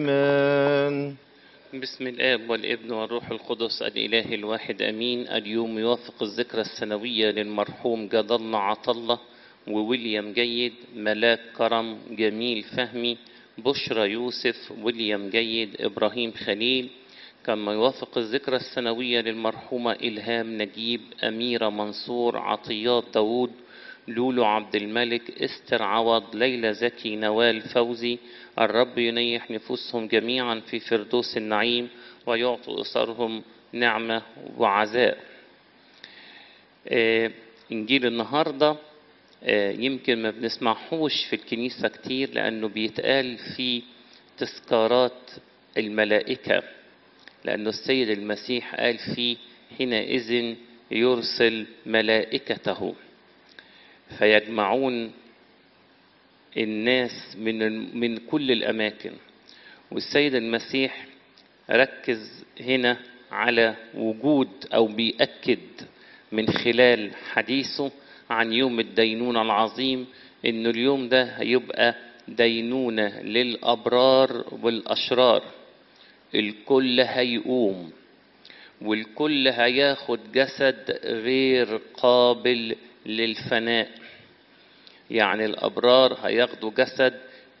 آمين بسم الآب والابن والروح القدس الإله الواحد أمين اليوم يوافق الذكرى السنوية للمرحوم جد الله عطلة وويليام جيد ملاك كرم جميل فهمي بشرى يوسف ويليام جيد إبراهيم خليل كما يوافق الذكرى السنوية للمرحومة إلهام نجيب أميرة منصور عطيات داوود لولو عبد الملك استر عوض ليلى زكي نوال فوزي الرب ينيح نفوسهم جميعا في فردوس النعيم ويعطي أسرهم نعمة وعزاء آه، إنجيل النهاردة آه، يمكن ما بنسمعهوش في الكنيسة كتير لأنه بيتقال في تذكارات الملائكة لأنه السيد المسيح قال فيه حينئذ يرسل ملائكته فيجمعون الناس من من كل الأماكن والسيد المسيح ركز هنا على وجود أو بيأكد من خلال حديثه عن يوم الدينونة العظيم إنه اليوم ده هيبقى دينونة للأبرار والأشرار الكل هيقوم والكل هياخد جسد غير قابل للفناء يعني الأبرار هياخدوا جسد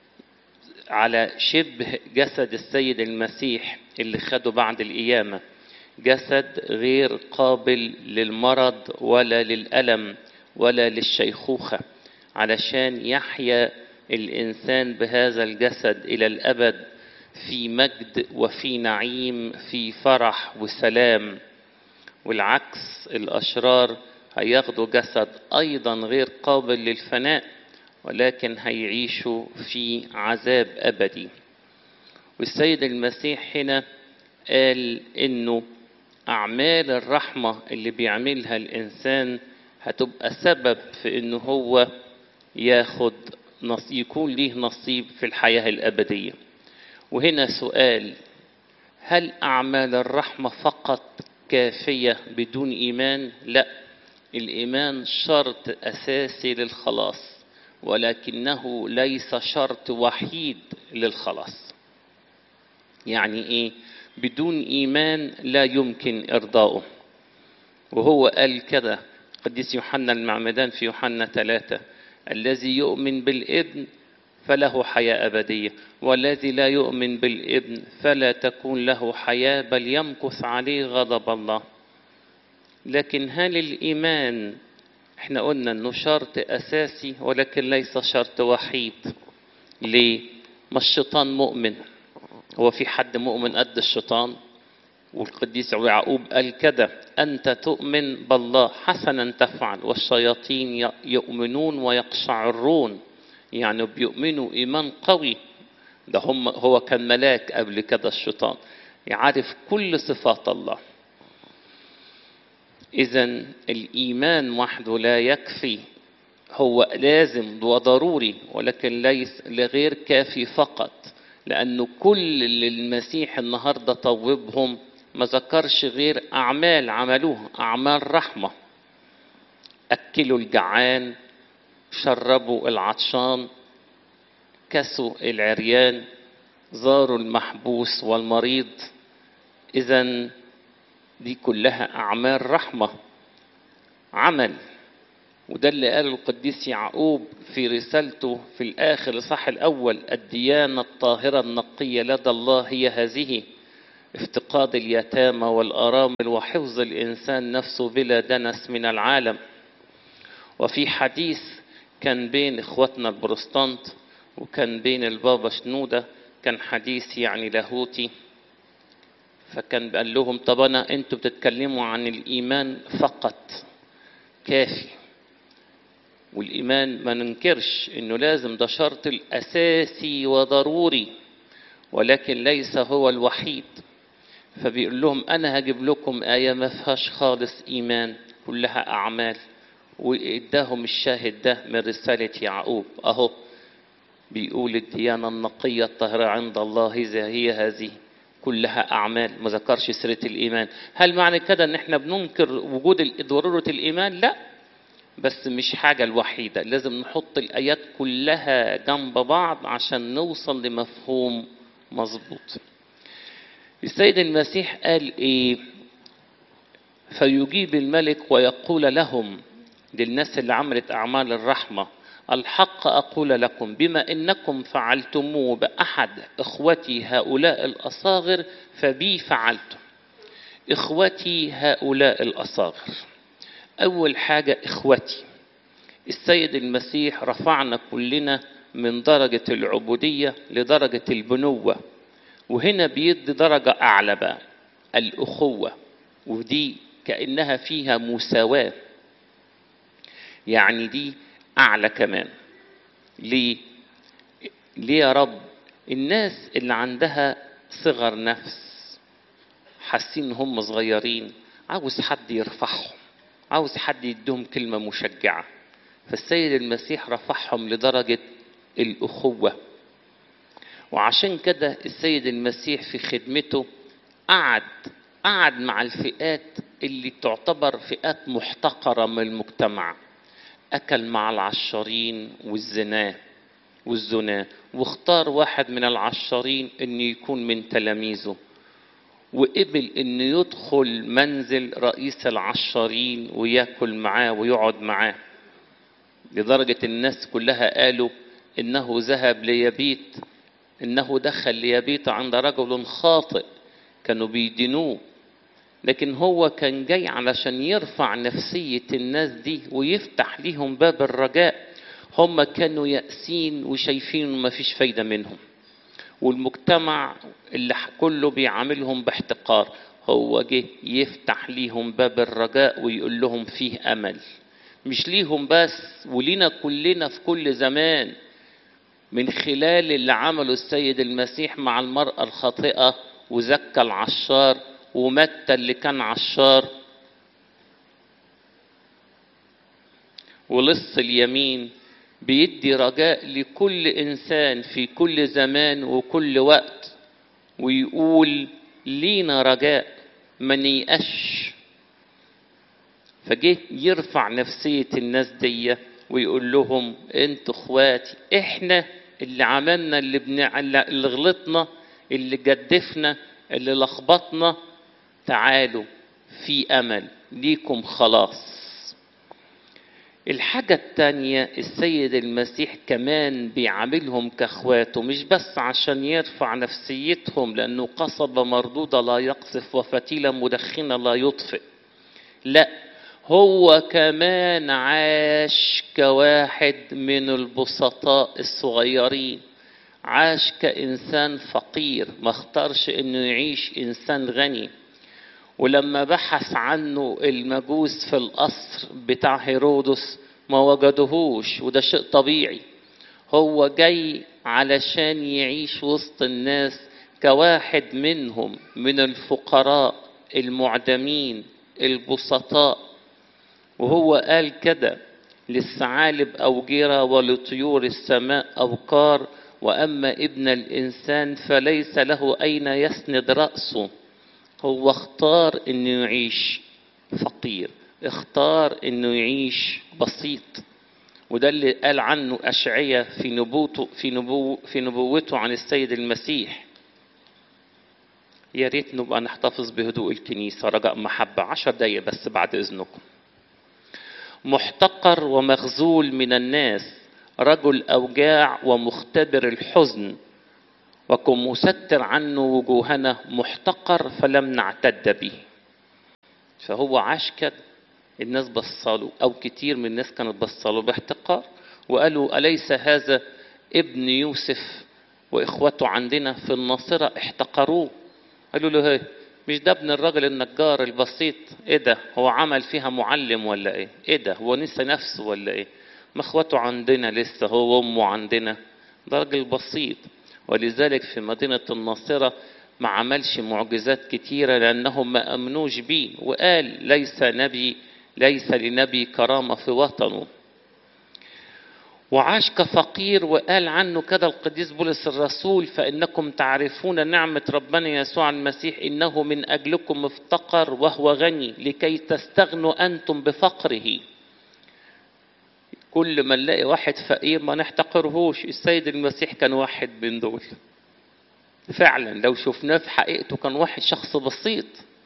على شبه جسد السيد المسيح اللي خده بعد القيامة جسد غير قابل للمرض ولا للألم ولا للشيخوخة علشان يحيا الإنسان بهذا الجسد إلى الأبد في مجد وفي نعيم في فرح وسلام والعكس الأشرار هياخدوا جسد أيضا غير قابل للفناء ولكن هيعيشوا في عذاب أبدي والسيد المسيح هنا قال إنه أعمال الرحمة اللي بيعملها الإنسان هتبقى سبب في إنه هو ياخد نص يكون ليه نصيب في الحياة الأبدية وهنا سؤال هل أعمال الرحمة فقط كافية بدون إيمان؟ لا الإيمان شرط أساسي للخلاص ولكنه ليس شرط وحيد للخلاص يعني إيه؟ بدون إيمان لا يمكن إرضاؤه وهو قال كده قديس يوحنا المعمدان في يوحنا ثلاثة الذي يؤمن بالابن فله حياة أبدية والذي لا يؤمن بالابن فلا تكون له حياة بل يمكث عليه غضب الله لكن هل الإيمان احنا قلنا انه شرط أساسي ولكن ليس شرط وحيد ليه؟ ما الشيطان مؤمن هو في حد مؤمن قد الشيطان والقديس يعقوب قال كده أنت تؤمن بالله حسنا تفعل والشياطين يؤمنون ويقشعرون يعني بيؤمنوا إيمان قوي ده هم هو كان ملاك قبل كده الشيطان يعرف كل صفات الله إذا الإيمان وحده لا يكفي هو لازم وضروري ولكن ليس لغير كافي فقط لأنه كل اللي المسيح النهاردة طوبهم ما ذكرش غير أعمال عملوها أعمال رحمة أكلوا الجعان شربوا العطشان كسوا العريان زاروا المحبوس والمريض إذا دي كلها أعمال رحمة عمل وده اللي قاله القديس يعقوب في رسالته في الآخر الصح الأول الديانة الطاهرة النقية لدى الله هي هذه افتقاد اليتامى والأرامل وحفظ الإنسان نفسه بلا دنس من العالم وفي حديث كان بين إخواتنا البروستانت وكان بين البابا شنودة كان حديث يعني لاهوتي فكان قال لهم طب أنا أنتوا بتتكلموا عن الإيمان فقط كافي والإيمان ما ننكرش إنه لازم ده شرط الأساسي وضروري ولكن ليس هو الوحيد فبيقول لهم أنا هجيب لكم آية ما فيهاش خالص إيمان كلها أعمال وإداهم الشاهد ده من رسالة يعقوب أهو بيقول الديانة النقية الطاهرة عند الله هي هذه كلها أعمال ما ذكرش سيرة الإيمان هل معنى كده إن إحنا بننكر وجود ضرورة الإيمان لا بس مش حاجة الوحيدة لازم نحط الآيات كلها جنب بعض عشان نوصل لمفهوم مظبوط السيد المسيح قال ايه فيجيب الملك ويقول لهم للناس اللي عملت اعمال الرحمه الحق اقول لكم بما انكم فعلتموه باحد اخوتي هؤلاء الاصاغر فبي فعلتم اخوتي هؤلاء الاصاغر اول حاجه اخوتي السيد المسيح رفعنا كلنا من درجه العبوديه لدرجه البنوه وهنا بيدي درجه اعلى بقى الاخوه ودي كانها فيها مساواه يعني دي اعلى كمان ليه ليه يا رب الناس اللي عندها صغر نفس حاسين ان هم صغيرين عاوز حد يرفعهم عاوز حد يديهم كلمه مشجعه فالسيد المسيح رفعهم لدرجه الاخوه وعشان كده السيد المسيح في خدمته قعد قعد مع الفئات اللي تعتبر فئات محتقره من المجتمع أكل مع العشارين والزنا والزنا واختار واحد من العشارين أن يكون من تلاميذه وقبل أن يدخل منزل رئيس العشارين ويأكل معاه ويقعد معاه لدرجة الناس كلها قالوا إنه ذهب ليبيت إنه دخل ليبيت عند رجل خاطئ كانوا بيدينوه لكن هو كان جاي علشان يرفع نفسية الناس دي ويفتح ليهم باب الرجاء هم كانوا يأسين وشايفين ما فيش فايدة منهم والمجتمع اللي كله بيعاملهم باحتقار هو جه يفتح ليهم باب الرجاء ويقول لهم فيه أمل مش ليهم بس ولينا كلنا في كل زمان من خلال اللي عمله السيد المسيح مع المرأة الخاطئة وزكى العشار ومتى اللي كان عشار ولص اليمين بيدي رجاء لكل انسان في كل زمان وكل وقت ويقول لينا رجاء ما نيأش فجه يرفع نفسية الناس دي ويقول لهم انتوا اخواتي احنا اللي عملنا اللي, بنع... اللي غلطنا اللي جدفنا اللي لخبطنا تعالوا في امل ليكم خلاص الحاجة التانية السيد المسيح كمان بيعاملهم كاخواته مش بس عشان يرفع نفسيتهم لأنه قصبة مردودة لا يقذف وفتيلة مدخنة لا يطفئ لا هو كمان عاش كواحد من البسطاء الصغيرين عاش كإنسان فقير ما اختارش انه يعيش إنسان غني ولما بحث عنه المجوس في القصر بتاع هيرودس ما وجدهوش وده شيء طبيعي هو جاي علشان يعيش وسط الناس كواحد منهم من الفقراء المعدمين البسطاء وهو قال كده للثعالب أوجرة ولطيور السماء أوقار وأما ابن الإنسان فليس له أين يسند رأسه هو اختار انه يعيش فقير اختار انه يعيش بسيط وده اللي قال عنه أشعية في نبوته في نبو في نبوته عن السيد المسيح يا ريت نبقى نحتفظ بهدوء الكنيسة رجاء محبة عشر دقايق بس بعد إذنكم محتقر ومخذول من الناس رجل أوجاع ومختبر الحزن وكن مستر عنه وجوهنا محتقر فلم نعتد به فهو عاش كده الناس بصاله او كتير من الناس كانت بصاله باحتقار وقالوا اليس هذا ابن يوسف واخوته عندنا في الناصره احتقروه قالوا له ايه مش ده ابن الراجل النجار البسيط ايه ده هو عمل فيها معلم ولا ايه ايه ده هو نسى نفسه ولا ايه ما اخواته عندنا لسه هو وامه عندنا ده راجل بسيط ولذلك في مدينة الناصرة ما عملش معجزات كتيرة لأنهم ما أمنوش بيه وقال ليس نبي ليس لنبي كرامة في وطنه وعاش كفقير وقال عنه كده القديس بولس الرسول فإنكم تعرفون نعمة ربنا يسوع المسيح إنه من أجلكم افتقر وهو غني لكي تستغنوا أنتم بفقره كل ما نلاقي واحد فقير ما نحتقرهوش السيد المسيح كان واحد من دول فعلا لو شفناه في حقيقته كان واحد شخص بسيط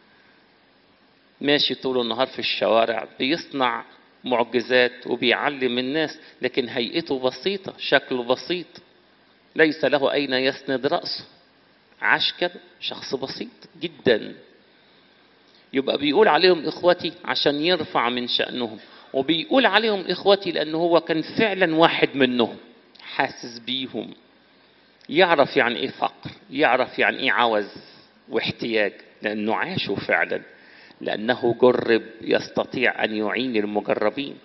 ماشي طول النهار في الشوارع بيصنع معجزات وبيعلم الناس لكن هيئته بسيطة شكله بسيط ليس له أين يسند رأسه عشكر شخص بسيط جدا يبقى بيقول عليهم إخوتي عشان يرفع من شأنهم وبيقول عليهم إخوتي لأنه هو كان فعلا واحد منهم حاسس بيهم يعرف يعني إيه فقر يعرف يعني إيه عوز واحتياج لأنه عاشوا فعلا لأنه جرب يستطيع أن يعين المجربين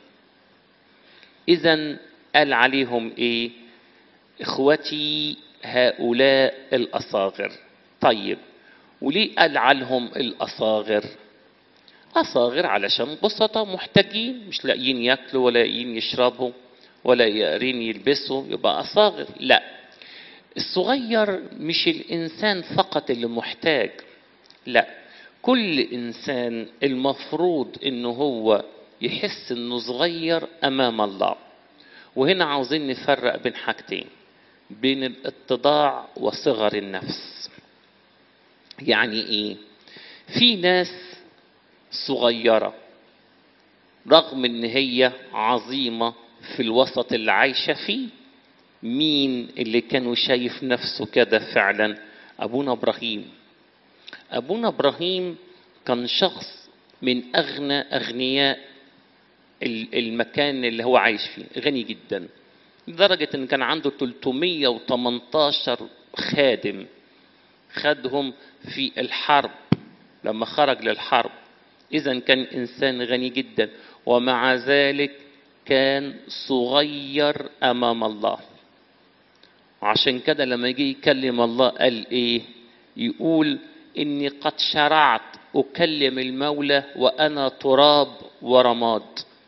إذا قال عليهم إيه إخوتي هؤلاء الأصاغر طيب وليه قال عنهم الأصاغر أصاغر علشان بسطة محتاجين مش لاقيين ياكلوا ولا لاقيين يشربوا ولا قادرين يلبسوا يبقى أصاغر لا الصغير مش الإنسان فقط اللي محتاج لا كل إنسان المفروض إنه هو يحس إنه صغير أمام الله وهنا عاوزين نفرق بين حاجتين بين الاتضاع وصغر النفس يعني ايه في ناس صغيره رغم ان هي عظيمه في الوسط اللي عايشه فيه مين اللي كانوا شايف نفسه كده فعلا ابونا ابراهيم ابونا ابراهيم كان شخص من اغنى اغنياء المكان اللي هو عايش فيه غني جدا لدرجة إن كان عنده 318 خادم خدهم في الحرب لما خرج للحرب إذا كان إنسان غني جدا ومع ذلك كان صغير أمام الله وعشان كده لما يجي يكلم الله قال إيه يقول إني قد شرعت أكلم المولى وأنا تراب ورماد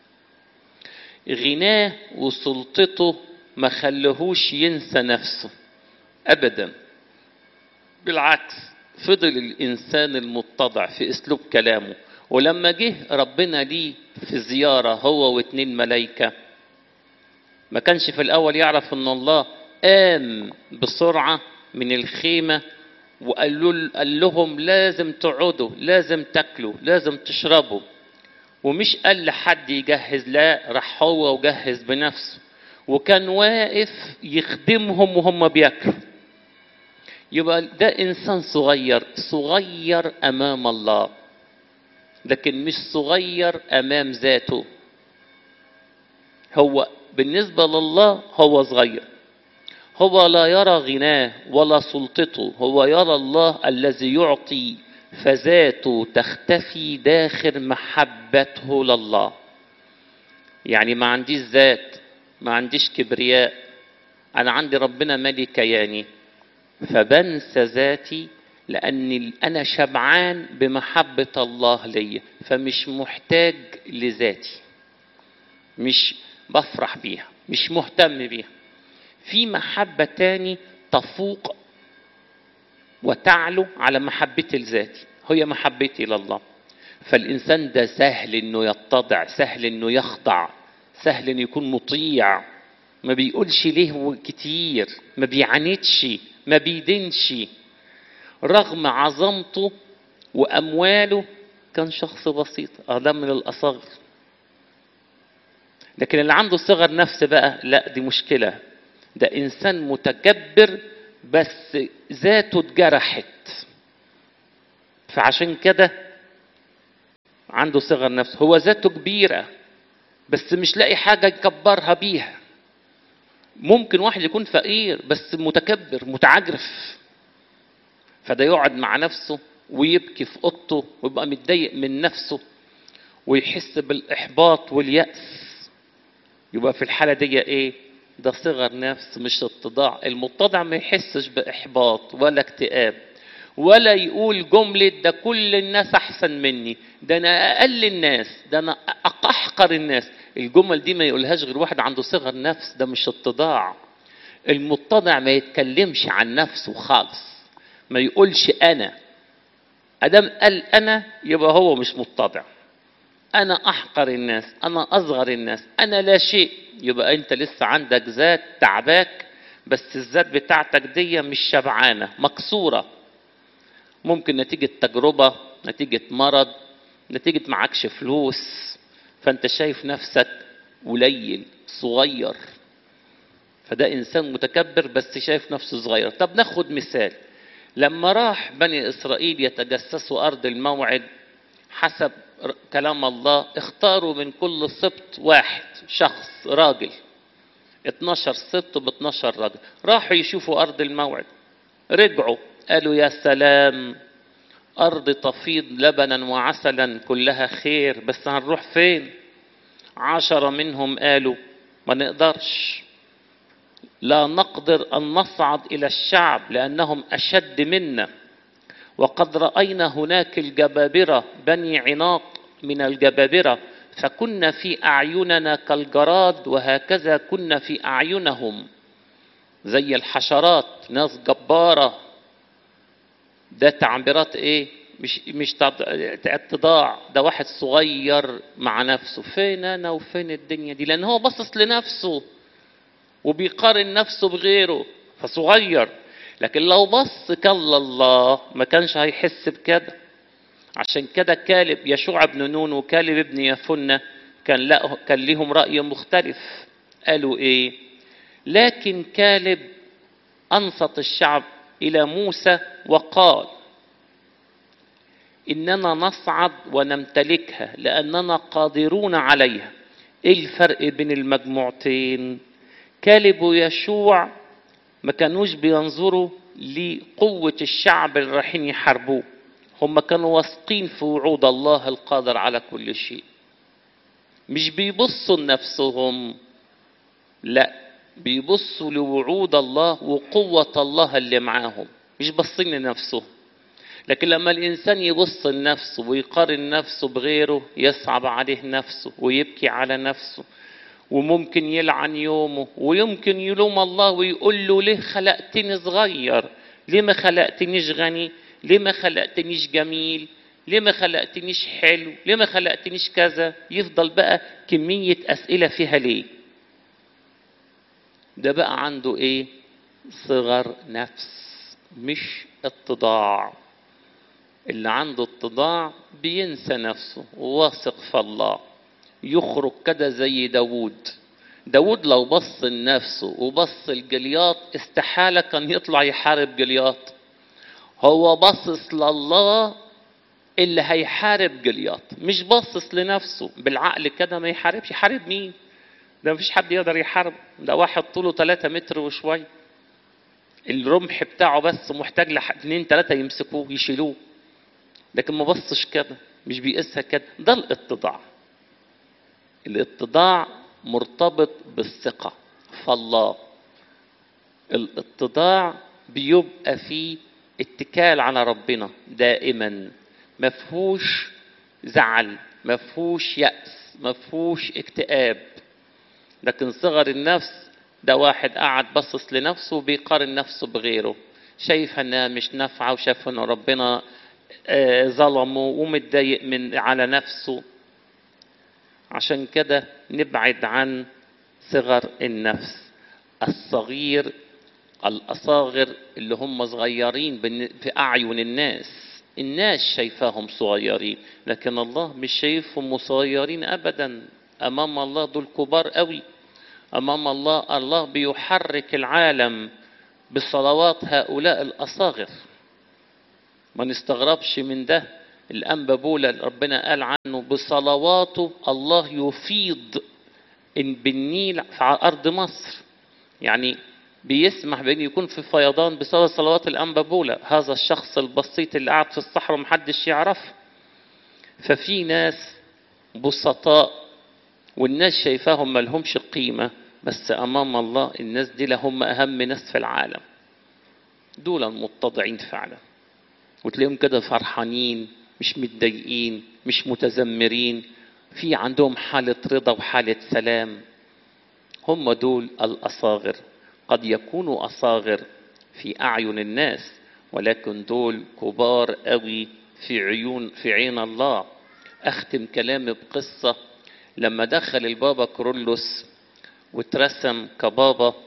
غناه وسلطته ما خلهوش ينسى نفسه ابدا بالعكس فضل الانسان المتضع في اسلوب كلامه ولما جه ربنا ليه في زياره هو واتنين ملايكه ما كانش في الاول يعرف ان الله قام بسرعه من الخيمه وقال له قال لهم لازم تقعدوا لازم تاكلوا لازم تشربوا ومش قال لحد يجهز لا راح هو وجهز بنفسه وكان واقف يخدمهم وهم بياكلوا يبقى ده انسان صغير صغير امام الله لكن مش صغير امام ذاته هو بالنسبه لله هو صغير هو لا يرى غناه ولا سلطته هو يرى الله الذي يعطي فذاته تختفي داخل محبته لله يعني ما عنديش ذات ما عنديش كبرياء انا عندي ربنا مالي كياني فبنسى ذاتي لاني انا شبعان بمحبه الله ليا فمش محتاج لذاتي مش بفرح بيها مش مهتم بيها في محبه تاني تفوق وتعلو على محبتي لذاتي هي محبتي لله فالإنسان ده سهل إنه يتضع سهل إنه يخضع سهل إنه يكون مطيع ما بيقولش ليه كتير ما بيعاندش ما بيدينش رغم عظمته وأمواله كان شخص بسيط اه ده من الأصاغر لكن اللي عنده صغر نفس بقى لا دي مشكلة ده إنسان متكبر بس ذاته اتجرحت فعشان كده عنده صغر نفس هو ذاته كبيرة بس مش لاقي حاجة يكبرها بيها ممكن واحد يكون فقير بس متكبر متعجرف فده يقعد مع نفسه ويبكي في اوضته ويبقى متضايق من نفسه ويحس بالاحباط واليأس يبقى في الحالة دي ايه ده صغر نفس مش اتضاع المتضع ما يحسش باحباط ولا اكتئاب ولا يقول جملة ده كل الناس أحسن مني ده أنا أقل الناس ده أنا أقحقر الناس الجمل دي ما يقولهاش غير واحد عنده صغر نفس ده مش اتضاع المتضع ما يتكلمش عن نفسه خالص ما يقولش أنا أدام قال أنا يبقى هو مش متضع أنا أحقر الناس أنا أصغر الناس أنا لا شيء يبقى أنت لسه عندك ذات تعباك بس الذات بتاعتك دي مش شبعانة مكسورة ممكن نتيجة تجربة نتيجة مرض نتيجة معكش فلوس فانت شايف نفسك قليل صغير فده انسان متكبر بس شايف نفسه صغير طب ناخد مثال لما راح بني اسرائيل يتجسسوا ارض الموعد حسب كلام الله اختاروا من كل سبط واحد شخص راجل 12 سبط ب 12 راجل راحوا يشوفوا ارض الموعد رجعوا قالوا يا سلام ارض تفيض لبنا وعسلا كلها خير بس هنروح فين عشرة منهم قالوا ما نقدرش لا نقدر ان نصعد الى الشعب لانهم اشد منا وقد راينا هناك الجبابره بني عناق من الجبابره فكنا في اعيننا كالجراد وهكذا كنا في اعينهم زي الحشرات ناس جباره ده تعبيرات ايه مش مش اتضاع ده واحد صغير مع نفسه فين انا وفين الدنيا دي لان هو باصص لنفسه وبيقارن نفسه بغيره فصغير لكن لو بص كلا الله ما كانش هيحس بكده عشان كده كالب يشوع بن نون وكالب ابن يفنة كان لا كان ليهم رأي مختلف قالوا ايه لكن كالب أنصت الشعب إلى موسى وقال إننا نصعد ونمتلكها لأننا قادرون عليها إيه الفرق بين المجموعتين كالب ويشوع ما كانوش بينظروا لقوة الشعب اللي رايحين يحاربوه هم كانوا واثقين في وعود الله القادر على كل شيء مش بيبصوا لنفسهم لا بيبصوا لوعود الله وقوة الله اللي معاهم مش باصين لنفسهم لكن لما الإنسان يبص لنفسه ويقارن نفسه بغيره يصعب عليه نفسه ويبكي على نفسه وممكن يلعن يومه ويمكن يلوم الله ويقول له ليه خلقتني صغير ليه ما خلقتنيش غني ليه ما خلقتنيش جميل ليه ما خلقتنيش حلو ليه ما خلقتنيش كذا يفضل بقى كمية أسئلة فيها ليه ده بقى عنده ايه صغر نفس مش اتضاع اللي عنده اتضاع بينسى نفسه وواثق في الله يخرج كده زي داوود داود لو بص لنفسه وبص الجلياط استحالة كان يطلع يحارب جلياط هو باصص لله اللي هيحارب جلياط مش باصص لنفسه بالعقل كده ما يحاربش يحارب مين ده مفيش حد يقدر يحارب ده واحد طوله 3 متر وشوية الرمح بتاعه بس محتاج لاثنين ثلاثة يمسكوه يشيلوه لكن ما بصش كده مش بيقيسها كده ده الاتضاع الاتضاع مرتبط بالثقة فالله الاتضاع بيبقى فيه اتكال على ربنا دائما ما فيهوش زعل ما فيهوش يأس ما فيهوش اكتئاب لكن صغر النفس ده واحد قاعد باصص لنفسه وبيقارن نفسه بغيره شايف انها مش نافعه وشايف ان ربنا ظلمه ومتضايق من على نفسه عشان كده نبعد عن صغر النفس الصغير الأصاغر اللي هم صغيرين في أعين الناس الناس شايفاهم صغيرين لكن الله مش شايفهم صغيرين أبدا أمام الله دول كبار قوي أمام الله الله بيحرك العالم بصلوات هؤلاء الأصاغر ما نستغربش من ده الأنبا بولا ربنا قال عنه بصلواته الله يفيض بالنيل على أرض مصر يعني بيسمح بأن يكون في فيضان بسبب صلوات الأنبا بولا هذا الشخص البسيط اللي قاعد في الصحراء محدش يعرفه ففي ناس بسطاء والناس شايفاهم ملهمش قيمة بس أمام الله الناس دي لهم أهم ناس في العالم دول المتضعين فعلا وتلاقيهم كده فرحانين مش متضايقين مش متذمرين في عندهم حالة رضا وحالة سلام هم دول الأصاغر قد يكونوا أصاغر في أعين الناس ولكن دول كبار قوي في عيون في عين الله أختم كلامي بقصة لما دخل البابا كرولوس واترسم كبابا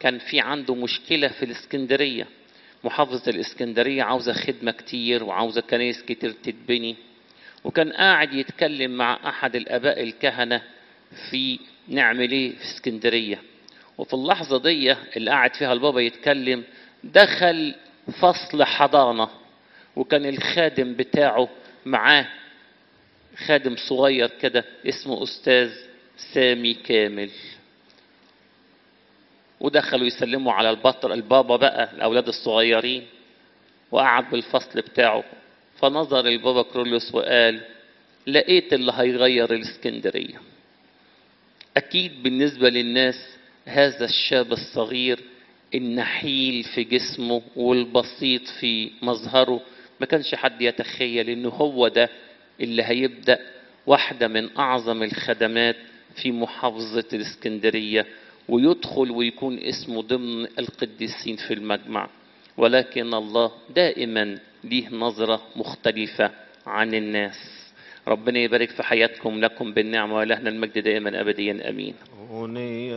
كان في عنده مشكلة في الإسكندرية محافظة الإسكندرية عاوزة خدمة كتير وعاوزة كنايس كتير تتبني وكان قاعد يتكلم مع أحد الآباء الكهنة في نعمل إيه في اسكندرية وفي اللحظة دي اللي قاعد فيها البابا يتكلم دخل فصل حضانة وكان الخادم بتاعه معاه خادم صغير كده اسمه أستاذ سامي كامل ودخلوا يسلموا على البطر البابا بقى الأولاد الصغيرين وقعد بالفصل بتاعه فنظر البابا كرولوس وقال لقيت اللي هيغير الاسكندرية أكيد بالنسبة للناس هذا الشاب الصغير النحيل في جسمه والبسيط في مظهره ما كانش حد يتخيل انه هو ده اللي هيبدأ واحدة من أعظم الخدمات في محافظة الإسكندرية ويدخل ويكون اسمه ضمن القديسين في المجمع ولكن الله دائما ليه نظرة مختلفة عن الناس ربنا يبارك في حياتكم لكم بالنعمة ولهنا المجد دائما أبديا أمين